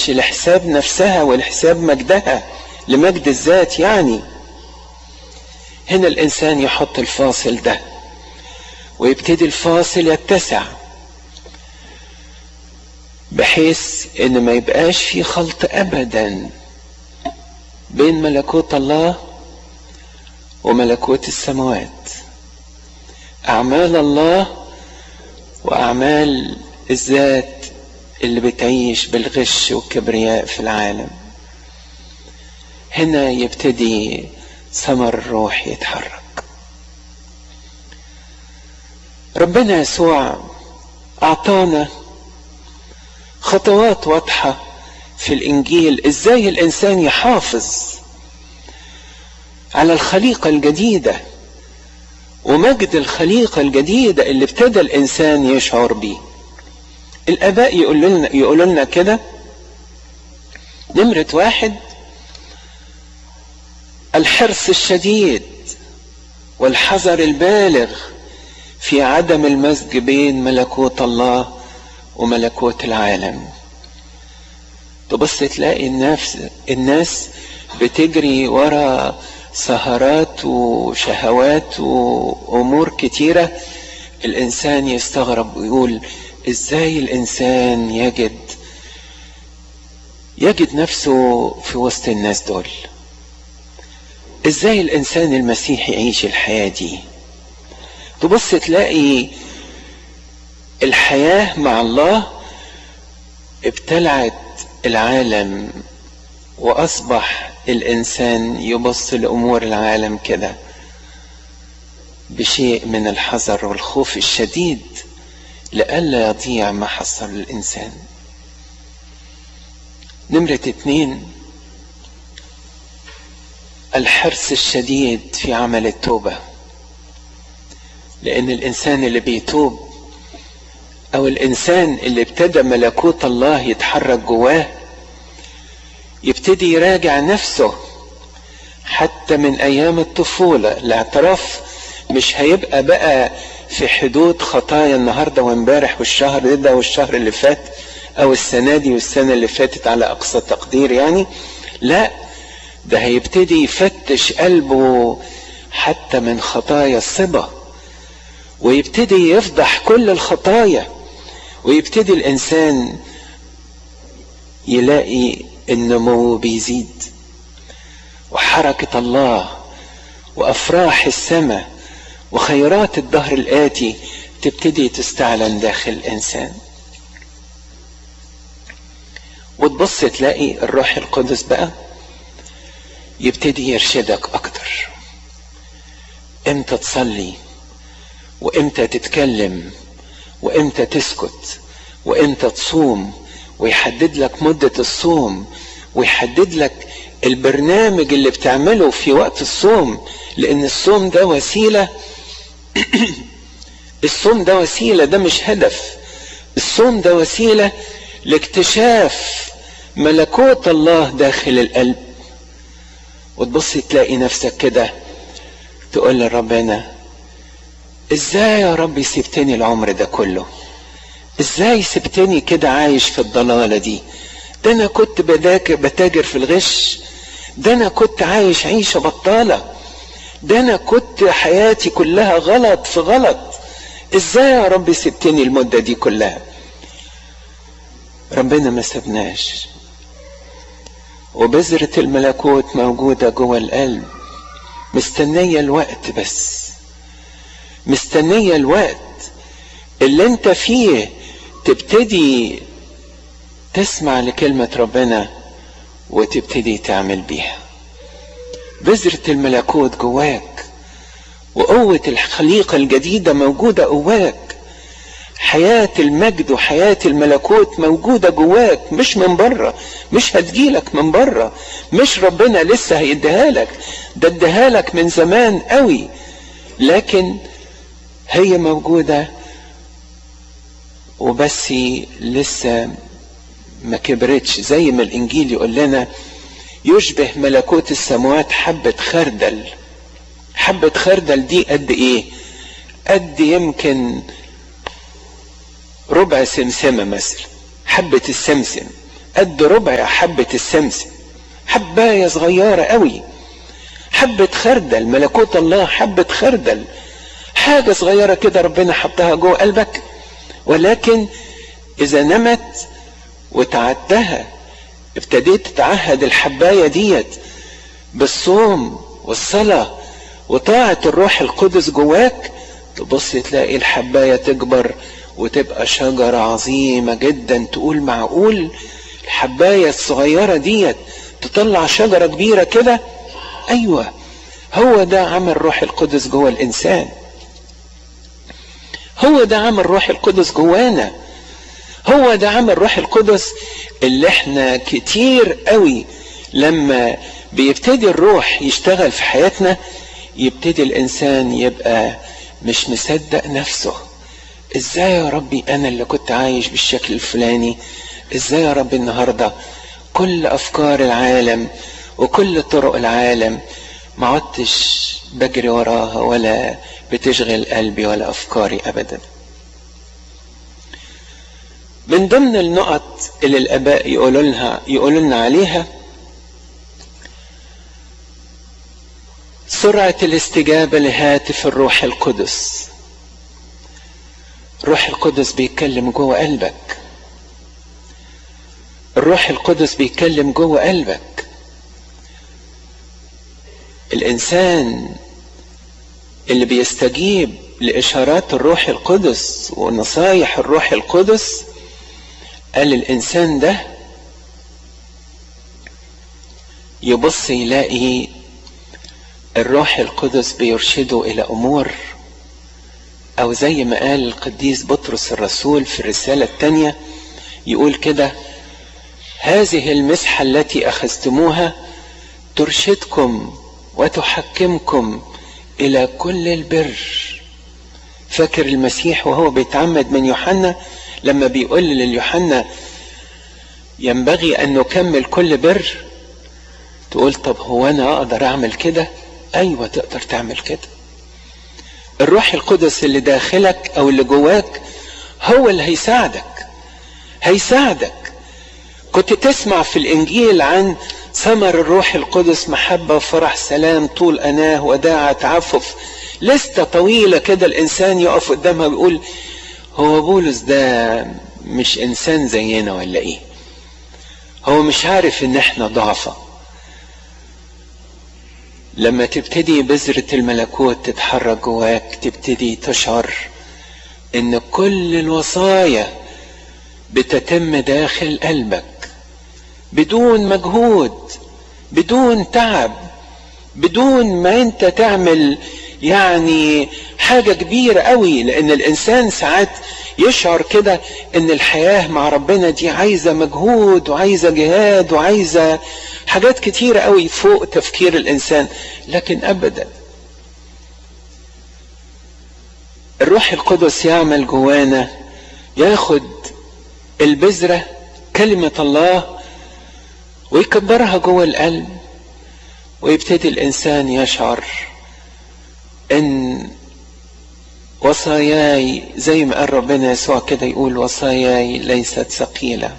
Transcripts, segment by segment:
مش لحساب نفسها ولحساب مجدها لمجد الذات يعني هنا الانسان يحط الفاصل ده ويبتدي الفاصل يتسع بحيث ان ما يبقاش في خلط ابدا بين ملكوت الله وملكوت السماوات اعمال الله واعمال الذات اللي بتعيش بالغش والكبرياء في العالم هنا يبتدي ثمر الروح يتحرك ربنا يسوع اعطانا خطوات واضحه في الانجيل ازاي الانسان يحافظ على الخليقه الجديده ومجد الخليقه الجديده اللي ابتدى الانسان يشعر بيه الاباء يقولوا لنا يقولوا لنا كده نمره واحد الحرص الشديد والحذر البالغ في عدم المزج بين ملكوت الله وملكوت العالم تبص تلاقي الناس الناس بتجري ورا سهرات وشهوات وامور كتيره الانسان يستغرب ويقول ازاي الانسان يجد يجد نفسه في وسط الناس دول ازاي الانسان المسيحي يعيش الحياه دي تبص تلاقي الحياه مع الله ابتلعت العالم واصبح الانسان يبص لامور العالم كده بشيء من الحذر والخوف الشديد لئلا يضيع ما حصل الانسان نمرة اتنين الحرص الشديد في عمل التوبة لأن الإنسان اللي بيتوب أو الإنسان اللي ابتدى ملكوت الله يتحرك جواه يبتدي يراجع نفسه حتى من أيام الطفولة الاعتراف مش هيبقى بقى في حدود خطايا النهارده وامبارح والشهر ده والشهر اللي فات او السنه دي والسنه اللي فاتت على اقصى تقدير يعني لا ده هيبتدي يفتش قلبه حتى من خطايا الصبا ويبتدي يفضح كل الخطايا ويبتدي الانسان يلاقي النمو بيزيد وحركه الله وافراح السماء وخيرات الدهر الآتي تبتدي تستعلن داخل الإنسان وتبص تلاقي الروح القدس بقى يبتدي يرشدك أكتر امتى تصلي وامتى تتكلم وامتى تسكت وامتى تصوم ويحدد لك مدة الصوم ويحدد لك البرنامج اللي بتعمله في وقت الصوم لأن الصوم ده وسيلة الصوم ده وسيله ده مش هدف الصوم ده وسيله لاكتشاف ملكوت الله داخل القلب وتبص تلاقي نفسك كده تقول لربنا ازاي يا رب سبتني العمر ده كله ازاي سبتني كده عايش في الضلاله دي ده انا كنت بتاجر في الغش ده انا كنت عايش عيشه بطاله ده انا كنت حياتي كلها غلط في غلط ازاي يا رب سبتني المدة دي كلها ربنا ما سبناش وبذرة الملكوت موجودة جوه القلب مستنية الوقت بس مستنية الوقت اللي انت فيه تبتدي تسمع لكلمة ربنا وتبتدي تعمل بيها بذرة الملكوت جواك وقوة الخليقة الجديدة موجودة جواك حياة المجد وحياة الملكوت موجودة جواك مش من بره مش هتجيلك من بره مش ربنا لسه هيديها لك ده اديها لك من زمان قوي لكن هي موجودة وبس لسه ما كبرتش زي ما الانجيل يقول لنا يشبه ملكوت السماوات حبة خردل حبة خردل دي قد ايه قد يمكن ربع سمسمة مثلا حبة السمسم قد ربع حبة السمسم حباية صغيرة قوي حبة خردل ملكوت الله حبة خردل حاجة صغيرة كده ربنا حطها جوه قلبك ولكن إذا نمت وتعدها ابتديت تتعهد الحباية ديت بالصوم والصلاة وطاعة الروح القدس جواك تبص تلاقي الحباية تكبر وتبقى شجرة عظيمة جدا تقول معقول الحباية الصغيرة ديت تطلع شجرة كبيرة كده ايوه هو ده عمل روح القدس جوه الانسان هو ده عمل روح القدس جوانا هو ده عمل روح القدس اللي احنا كتير قوي لما بيبتدي الروح يشتغل في حياتنا يبتدي الانسان يبقى مش مصدق نفسه ازاي يا ربي انا اللي كنت عايش بالشكل الفلاني ازاي يا ربي النهارده كل افكار العالم وكل طرق العالم ما عدتش بجري وراها ولا بتشغل قلبي ولا افكاري ابدا من ضمن النقط اللي الاباء يقولوا لها يقولوا لنا عليها سرعة الاستجابة لهاتف الروح القدس الروح القدس بيتكلم جوه قلبك الروح القدس بيتكلم جوه قلبك الانسان اللي بيستجيب لاشارات الروح القدس ونصايح الروح القدس قال الانسان ده يبص يلاقي الروح القدس بيرشده الى امور او زي ما قال القديس بطرس الرسول في الرساله الثانيه يقول كده هذه المسحه التي اخذتموها ترشدكم وتحكمكم الى كل البر فاكر المسيح وهو بيتعمد من يوحنا لما بيقول لليوحنا ينبغي ان نكمل كل بر تقول طب هو انا اقدر اعمل كده ايوه تقدر تعمل كده الروح القدس اللي داخلك او اللي جواك هو اللي هيساعدك هيساعدك كنت تسمع في الانجيل عن ثمر الروح القدس محبة وفرح سلام طول أناه وداعة تعفف لستة طويلة كده الإنسان يقف قدامها ويقول هو بولس ده مش إنسان زينا ولا إيه هو مش عارف إن إحنا ضعفة لما تبتدي بذرة الملكوت تتحرك جواك تبتدي تشعر إن كل الوصايا بتتم داخل قلبك بدون مجهود بدون تعب بدون ما انت تعمل يعني حاجة كبيرة قوي لان الانسان ساعات يشعر كده ان الحياة مع ربنا دي عايزة مجهود وعايزة جهاد وعايزة حاجات كتيرة قوي فوق تفكير الانسان لكن ابدا الروح القدس يعمل جوانا ياخد البذرة كلمة الله ويكبرها جوه القلب ويبتدي الانسان يشعر ان وصاياي زي ما قال ربنا يسوع كده يقول وصاياي ليست ثقيلة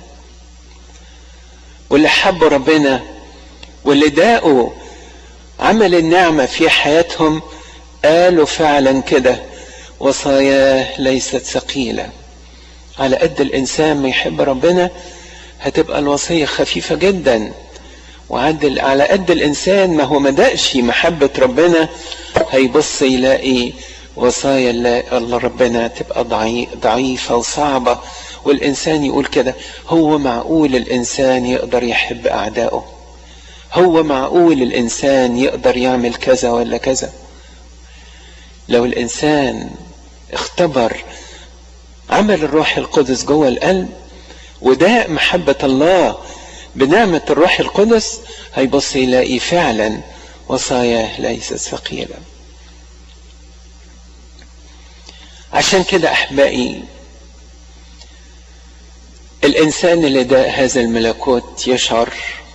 واللي حبوا ربنا واللي داقوا عمل النعمة في حياتهم قالوا فعلا كده وصاياه ليست ثقيلة على قد الإنسان ما يحب ربنا هتبقى الوصية خفيفة جدا وعدل على قد الإنسان ما هو مدقش محبة ربنا هيبص يلاقي وصايا الله ربنا تبقى ضعيفة وصعبة والإنسان يقول كده هو معقول الإنسان يقدر يحب أعدائه هو معقول الإنسان يقدر يعمل كذا ولا كذا لو الإنسان اختبر عمل الروح القدس جوه القلب وداء محبة الله بنعمة الروح القدس هيبص يلاقي فعلا وصاياه ليست ثقيلة عشان كده أحبائي الإنسان اللي داء هذا الملكوت يشعر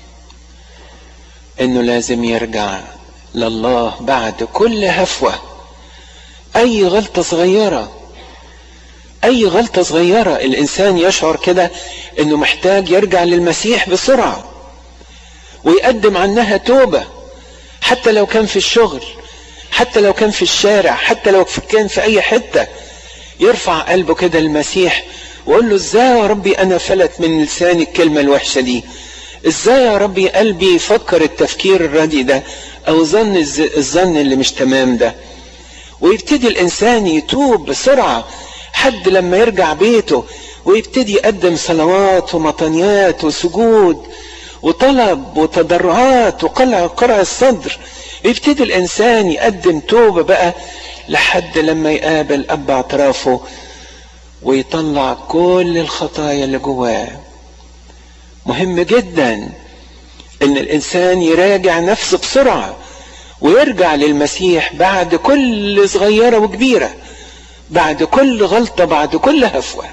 إنه لازم يرجع لله بعد كل هفوة أي غلطة صغيرة اي غلطة صغيرة الانسان يشعر كده انه محتاج يرجع للمسيح بسرعة ويقدم عنها توبة حتى لو كان في الشغل حتى لو كان في الشارع حتى لو كان في اي حتة يرفع قلبه كده للمسيح ويقول له ازاي يا ربي انا فلت من لساني الكلمة الوحشة دي ازاي يا ربي قلبي يفكر التفكير الردي ده او ظن الظن اللي مش تمام ده ويبتدي الانسان يتوب بسرعة حد لما يرجع بيته ويبتدي يقدم صلوات ومطنيات وسجود وطلب وتضرعات وقلع قرع الصدر يبتدي الانسان يقدم توبة بقى لحد لما يقابل اب اعترافه ويطلع كل الخطايا اللي جواه مهم جدا ان الانسان يراجع نفسه بسرعة ويرجع للمسيح بعد كل صغيرة وكبيرة بعد كل غلطة بعد كل هفوة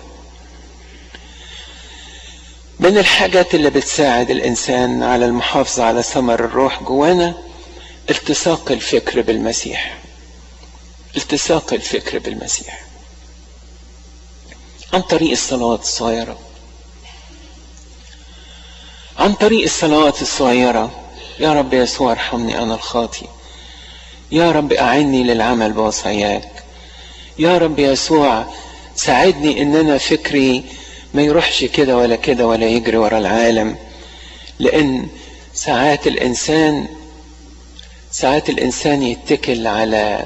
من الحاجات اللي بتساعد الانسان على المحافظة على ثمر الروح جوانا التصاق الفكر بالمسيح التصاق الفكر بالمسيح عن طريق الصلوات الصغيرة عن طريق الصلوات الصغيرة يا رب يسوع ارحمني أنا الخاطي يا رب أعني للعمل بوصاياك يا رب يسوع ساعدني ان انا فكري ما يروحش كده ولا كده ولا يجري ورا العالم لان ساعات الانسان ساعات الانسان يتكل على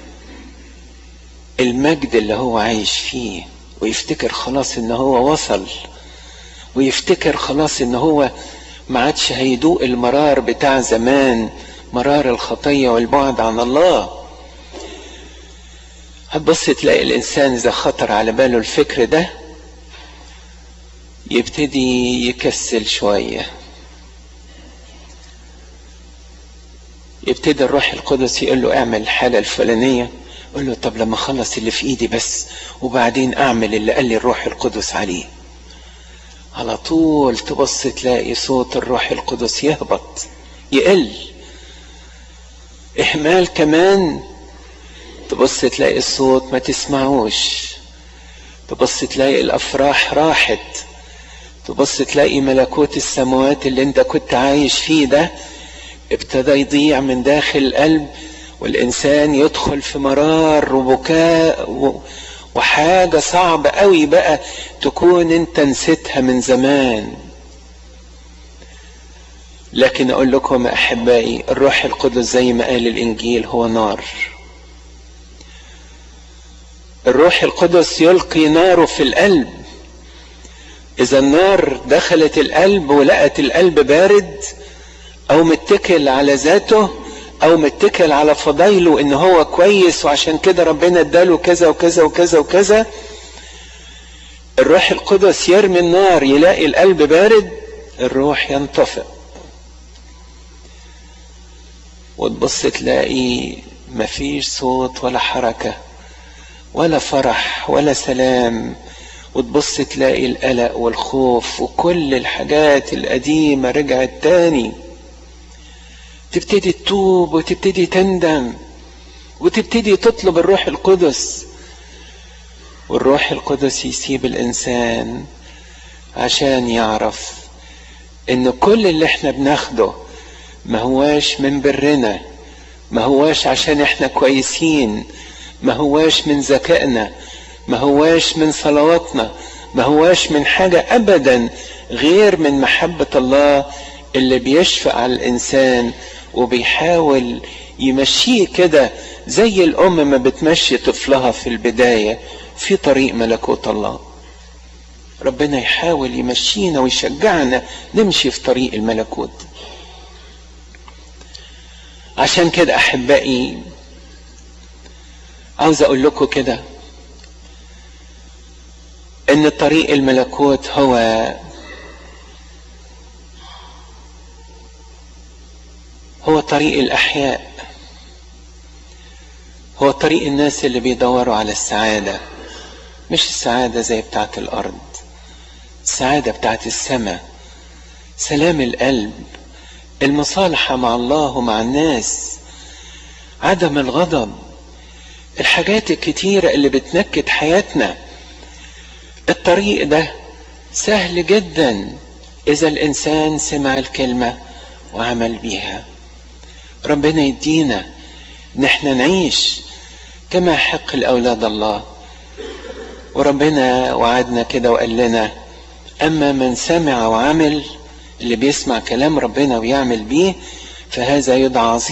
المجد اللي هو عايش فيه ويفتكر خلاص ان هو وصل ويفتكر خلاص ان هو ما عادش هيدوق المرار بتاع زمان مرار الخطية والبعد عن الله هتبص تلاقي الانسان اذا خطر على باله الفكر ده يبتدي يكسل شوية يبتدي الروح القدس يقول له اعمل الحالة الفلانية يقول له طب لما اخلص اللي في ايدي بس وبعدين اعمل اللي قال لي الروح القدس عليه على طول تبص تلاقي صوت الروح القدس يهبط يقل اهمال كمان تبص تلاقي الصوت ما تسمعوش تبص تلاقي الافراح راحت تبص تلاقي ملكوت السماوات اللي انت كنت عايش فيه ده ابتدى يضيع من داخل القلب والانسان يدخل في مرار وبكاء وحاجة صعبة قوي بقى تكون انت نسيتها من زمان لكن اقول لكم احبائي الروح القدس زي ما قال الانجيل هو نار الروح القدس يلقي ناره في القلب اذا النار دخلت القلب ولقت القلب بارد او متكل على ذاته او متكل على فضايله ان هو كويس وعشان كده ربنا اداله كذا وكذا وكذا وكذا الروح القدس يرمي النار يلاقي القلب بارد الروح ينطفئ وتبص تلاقي مفيش صوت ولا حركة ولا فرح ولا سلام وتبص تلاقي القلق والخوف وكل الحاجات القديمة رجعت تاني تبتدي تتوب وتبتدي تندم وتبتدي تطلب الروح القدس والروح القدس يسيب الانسان عشان يعرف ان كل اللي احنا بناخده ما هواش من برنا ما هواش عشان احنا كويسين ما هواش من ذكائنا ما هواش من صلواتنا ما هواش من حاجة ابدا غير من محبة الله اللي بيشفق على الانسان وبيحاول يمشيه كده زي الام ما بتمشي طفلها في البداية في طريق ملكوت الله ربنا يحاول يمشينا ويشجعنا نمشي في طريق الملكوت عشان كده احبائي عاوز اقول لكم كده ان طريق الملكوت هو هو طريق الاحياء هو طريق الناس اللي بيدوروا على السعاده مش السعاده زي بتاعت الارض السعاده بتاعت السماء سلام القلب المصالحه مع الله ومع الناس عدم الغضب الحاجات الكتيره اللي بتنكد حياتنا الطريق ده سهل جدا اذا الانسان سمع الكلمة وعمل بيها ربنا يدينا نحن نعيش كما حق الاولاد الله وربنا وعدنا كده وقال لنا اما من سمع وعمل اللي بيسمع كلام ربنا ويعمل بيه فهذا يدعى عظيم